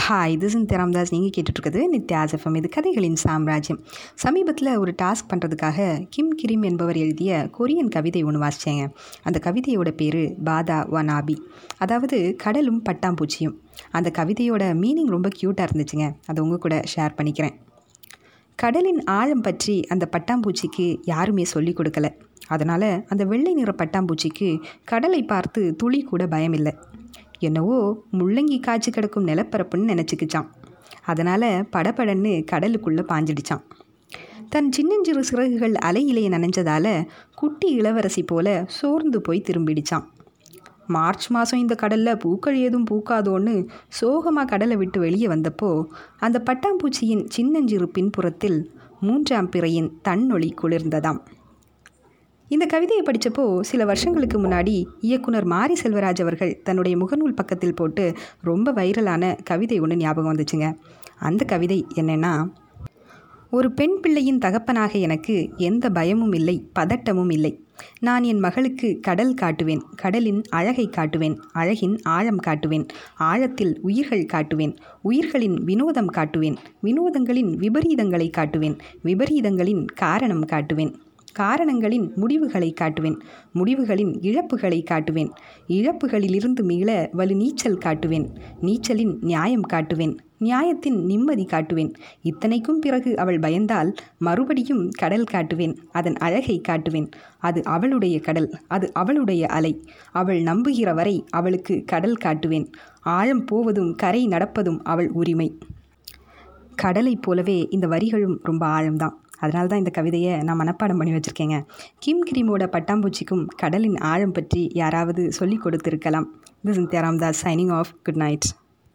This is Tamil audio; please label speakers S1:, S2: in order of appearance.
S1: ஹாய் இது சிந்தியா ராம்தாஸ் நீங்கள் கேட்டுட்ருக்குது நித்யாஸ் எஃப்எம் இது கதைகளின் சாம்ராஜ்யம் சமீபத்தில் ஒரு டாஸ்க் பண்ணுறதுக்காக கிம் கிரிம் என்பவர் எழுதிய கொரியன் கவிதை ஒன்று வாசித்தேங்க அந்த கவிதையோட பேர் பாதா வனாபி அதாவது கடலும் பட்டாம்பூச்சியும் அந்த கவிதையோட மீனிங் ரொம்ப க்யூட்டாக இருந்துச்சுங்க அதை உங்கள் கூட ஷேர் பண்ணிக்கிறேன் கடலின் ஆழம் பற்றி அந்த பட்டாம்பூச்சிக்கு யாருமே சொல்லிக் கொடுக்கல அதனால் அந்த வெள்ளை நிற பட்டாம்பூச்சிக்கு கடலை பார்த்து துளி கூட பயமில்லை என்னவோ முள்ளங்கி காய்ச்சி கிடக்கும் நிலப்பரப்புன்னு நினச்சிக்கிச்சான் அதனால் படபடன்னு கடலுக்குள்ளே பாஞ்சிடுச்சான் தன் சின்னஞ்சிறு சிறகுகள் அலையிலேயே நனைஞ்சதால் குட்டி இளவரசி போல சோர்ந்து போய் திரும்பிடுச்சான் மார்ச் மாதம் இந்த கடலில் பூக்கள் ஏதும் பூக்காதோன்னு சோகமாக கடலை விட்டு வெளியே வந்தப்போ அந்த பட்டாம்பூச்சியின் சின்னஞ்சிறு பின்புறத்தில் மூன்றாம் பிறையின் தன்னொளி குளிர்ந்ததாம் இந்த கவிதையை படித்தப்போ சில வருஷங்களுக்கு முன்னாடி இயக்குனர் மாரி செல்வராஜ் அவர்கள் தன்னுடைய முகநூல் பக்கத்தில் போட்டு ரொம்ப வைரலான கவிதை ஒன்று ஞாபகம் வந்துச்சுங்க அந்த கவிதை என்னென்னா ஒரு பெண் பிள்ளையின் தகப்பனாக எனக்கு எந்த பயமும் இல்லை பதட்டமும் இல்லை நான் என் மகளுக்கு கடல் காட்டுவேன் கடலின் அழகை காட்டுவேன் அழகின் ஆழம் காட்டுவேன் ஆழத்தில் உயிர்கள் காட்டுவேன் உயிர்களின் வினோதம் காட்டுவேன் வினோதங்களின் விபரீதங்களை காட்டுவேன் விபரீதங்களின் காரணம் காட்டுவேன் காரணங்களின் முடிவுகளை காட்டுவேன் முடிவுகளின் இழப்புகளை காட்டுவேன் இழப்புகளிலிருந்து மீள வலு நீச்சல் காட்டுவேன் நீச்சலின் நியாயம் காட்டுவேன் நியாயத்தின் நிம்மதி காட்டுவேன் இத்தனைக்கும் பிறகு அவள் பயந்தால் மறுபடியும் கடல் காட்டுவேன் அதன் அழகை காட்டுவேன் அது அவளுடைய கடல் அது அவளுடைய அலை அவள் நம்புகிற வரை அவளுக்கு கடல் காட்டுவேன் ஆழம் போவதும் கரை நடப்பதும் அவள் உரிமை கடலைப் போலவே இந்த வரிகளும் ரொம்ப ஆழம்தான் அதனால தான் இந்த கவிதையை நான் மனப்பாடம் பண்ணி வச்சுருக்கேங்க கிம் கிரீமோட பட்டாம்பூச்சிக்கும் கடலின் ஆழம் பற்றி யாராவது சொல்லிக் கொடுத்துருக்கலாம் this in Ramdas signing off good night